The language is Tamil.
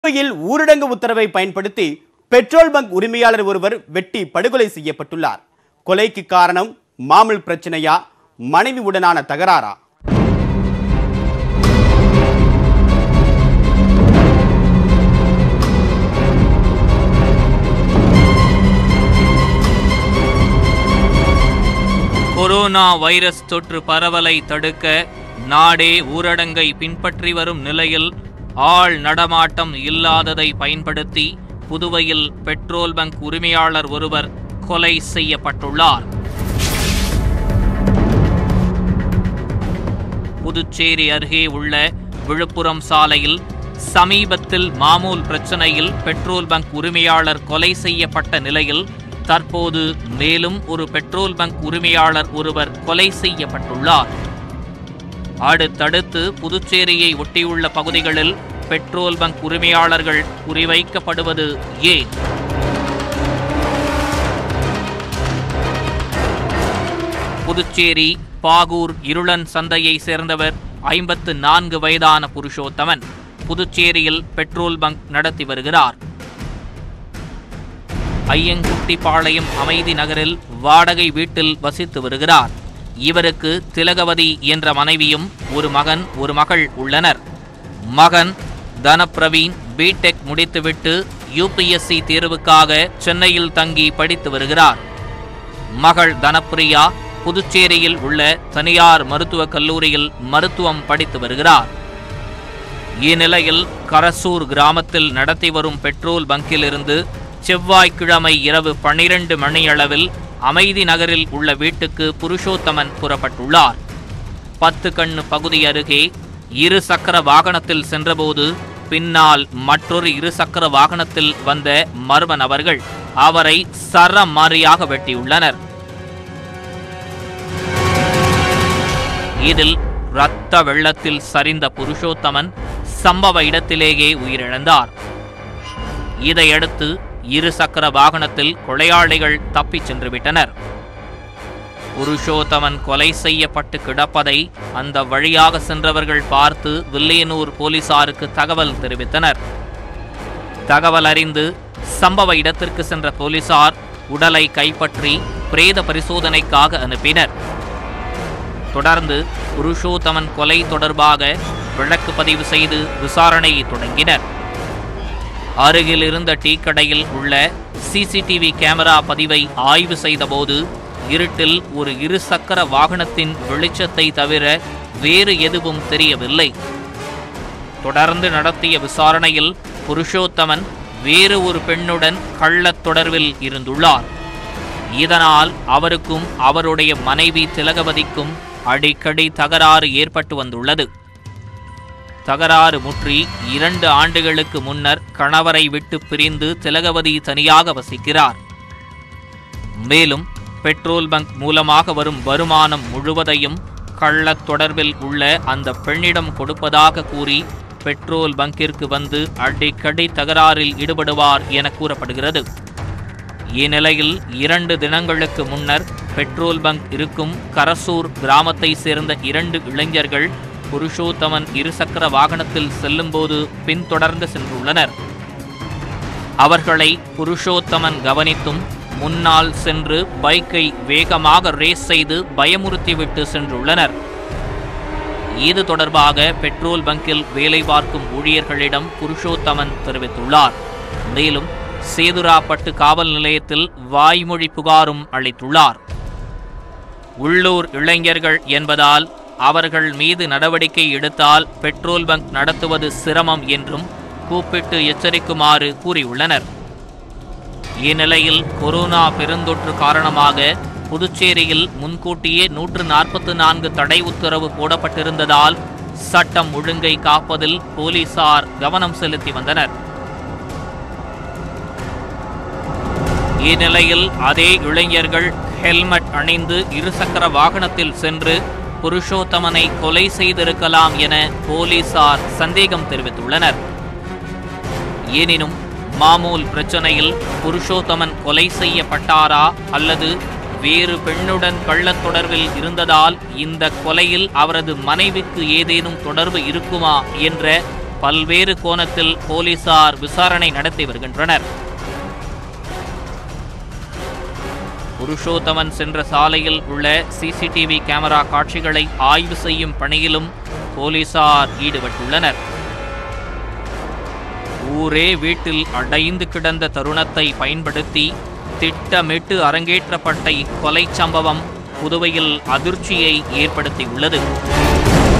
கோவையில் ஊரடங்கு உத்தரவை பயன்படுத்தி பெட்ரோல் பங்க் உரிமையாளர் ஒருவர் வெட்டி படுகொலை செய்யப்பட்டுள்ளார் கொலைக்கு காரணம் மாமல் பிரச்சனையா மனைவி உடனான தகராறா கொரோனா வைரஸ் தொற்று பரவலை தடுக்க நாடே ஊரடங்கை பின்பற்றி வரும் நிலையில் ஆள் நடமாட்டம் இல்லாததை பயன்படுத்தி புதுவையில் பெட்ரோல் பங்க் உரிமையாளர் ஒருவர் கொலை செய்யப்பட்டுள்ளார் புதுச்சேரி அருகே உள்ள விழுப்புரம் சாலையில் சமீபத்தில் மாமூல் பிரச்சனையில் பெட்ரோல் பங்க் உரிமையாளர் கொலை செய்யப்பட்ட நிலையில் தற்போது மேலும் ஒரு பெட்ரோல் பங்க் உரிமையாளர் ஒருவர் கொலை செய்யப்பட்டுள்ளார் அடுத்தடுத்து புதுச்சேரியை ஒட்டியுள்ள பகுதிகளில் பெட்ரோல் பங்க் உரிமையாளர்கள் குறிவைக்கப்படுவது ஏன் புதுச்சேரி பாகூர் இருளன் சந்தையை சேர்ந்தவர் ஐம்பத்து நான்கு வயதான புருஷோத்தமன் புதுச்சேரியில் பெட்ரோல் பங்க் நடத்தி வருகிறார் ஐயங்குட்டிப்பாளையம் அமைதி நகரில் வாடகை வீட்டில் வசித்து வருகிறார் இவருக்கு திலகவதி என்ற மனைவியும் ஒரு மகன் ஒரு மகள் உள்ளனர் மகன் தனப்பிரவீன் பிடெக் முடித்துவிட்டு யூபிஎஸ்சி தேர்வுக்காக சென்னையில் தங்கி படித்து வருகிறார் மகள் தனப்பிரியா புதுச்சேரியில் உள்ள தனியார் மருத்துவக் கல்லூரியில் மருத்துவம் படித்து வருகிறார் இந்நிலையில் கரசூர் கிராமத்தில் நடத்தி வரும் பெட்ரோல் பங்கிலிருந்து செவ்வாய்க்கிழமை இரவு பன்னிரண்டு மணியளவில் அமைதி நகரில் உள்ள வீட்டுக்கு புருஷோத்தமன் புறப்பட்டுள்ளார் பத்து கண்ணு பகுதி அருகே இரு சக்கர வாகனத்தில் சென்றபோது பின்னால் மற்றொரு இரு சக்கர வாகனத்தில் வந்த மர்ம நபர்கள் அவரை சரமாரியாக வெட்டியுள்ளனர் இதில் இரத்த வெள்ளத்தில் சரிந்த புருஷோத்தமன் சம்பவ இடத்திலேயே உயிரிழந்தார் இதையடுத்து இரு சக்கர வாகனத்தில் கொலையாளிகள் தப்பிச் சென்று விட்டனர் புருஷோத்தமன் கொலை செய்யப்பட்டு கிடப்பதை அந்த வழியாக சென்றவர்கள் பார்த்து வில்லியனூர் போலீசாருக்கு தகவல் தெரிவித்தனர் தகவல் அறிந்து சம்பவ இடத்திற்கு சென்ற போலீசார் உடலை கைப்பற்றி பிரேத பரிசோதனைக்காக அனுப்பினர் தொடர்ந்து புருஷோத்தமன் கொலை தொடர்பாக வழக்கு பதிவு செய்து விசாரணையை தொடங்கினர் அருகில் இருந்த டீ கடையில் உள்ள சிசிடிவி கேமரா பதிவை ஆய்வு செய்தபோது இருட்டில் ஒரு இருசக்கர வாகனத்தின் வெளிச்சத்தை தவிர வேறு எதுவும் தெரியவில்லை தொடர்ந்து நடத்திய விசாரணையில் புருஷோத்தமன் வேறு ஒரு பெண்ணுடன் கள்ளத் தொடர்பில் இருந்துள்ளார் இதனால் அவருக்கும் அவருடைய மனைவி திலகவதிக்கும் அடிக்கடி தகராறு ஏற்பட்டு வந்துள்ளது தகராறு முற்றி இரண்டு ஆண்டுகளுக்கு முன்னர் கணவரை விட்டு பிரிந்து திலகவதி தனியாக வசிக்கிறார் மேலும் பெட்ரோல் பங்க் மூலமாக வரும் வருமானம் முழுவதையும் கள்ளத் தொடர்பில் உள்ள அந்த பெண்ணிடம் கொடுப்பதாக கூறி பெட்ரோல் பங்கிற்கு வந்து அடிக்கடி தகராறில் ஈடுபடுவார் என கூறப்படுகிறது இந்நிலையில் இரண்டு தினங்களுக்கு முன்னர் பெட்ரோல் பங்க் இருக்கும் கரசூர் கிராமத்தை சேர்ந்த இரண்டு இளைஞர்கள் புருஷோத்தமன் இருசக்கர வாகனத்தில் செல்லும்போது பின்தொடர்ந்து சென்றுள்ளனர் அவர்களை புருஷோத்தமன் கவனித்தும் முன்னால் சென்று பைக்கை வேகமாக ரேஸ் செய்து பயமுறுத்திவிட்டு சென்றுள்ளனர் இது தொடர்பாக பெட்ரோல் பங்கில் வேலை பார்க்கும் ஊழியர்களிடம் புருஷோத்தமன் தெரிவித்துள்ளார் மேலும் சேதுராப்பட்டு காவல் நிலையத்தில் வாய்மொழி புகாரும் அளித்துள்ளார் உள்ளூர் இளைஞர்கள் என்பதால் அவர்கள் மீது நடவடிக்கை எடுத்தால் பெட்ரோல் பங்க் நடத்துவது சிரமம் என்றும் கூப்பிட்டு எச்சரிக்குமாறு கூறியுள்ளனர் இந்நிலையில் கொரோனா பெருந்தொற்று காரணமாக புதுச்சேரியில் முன்கூட்டியே நூற்று நாற்பத்து நான்கு தடை உத்தரவு போடப்பட்டிருந்ததால் சட்டம் ஒழுங்கை காப்பதில் போலீசார் கவனம் செலுத்தி வந்தனர் இந்நிலையில் அதே இளைஞர்கள் ஹெல்மெட் அணிந்து இருசக்கர வாகனத்தில் சென்று புருஷோத்தமனை கொலை செய்திருக்கலாம் என போலீசார் சந்தேகம் தெரிவித்துள்ளனர் எனினும் மாமூல் பிரச்சனையில் புருஷோத்தமன் கொலை செய்யப்பட்டாரா அல்லது வேறு பெண்ணுடன் கள்ளத் தொடர்பில் இருந்ததால் இந்த கொலையில் அவரது மனைவிக்கு ஏதேனும் தொடர்பு இருக்குமா என்ற பல்வேறு கோணத்தில் போலீசார் விசாரணை நடத்தி வருகின்றனர் புருஷோத்தமன் சென்ற சாலையில் உள்ள சிசிடிவி கேமரா காட்சிகளை ஆய்வு செய்யும் பணியிலும் போலீசார் ஈடுபட்டுள்ளனர் ஊரே வீட்டில் அடைந்து கிடந்த தருணத்தை பயன்படுத்தி திட்டமிட்டு அரங்கேற்றப்பட்ட இக்கொலை சம்பவம் புதுவையில் அதிர்ச்சியை ஏற்படுத்தியுள்ளது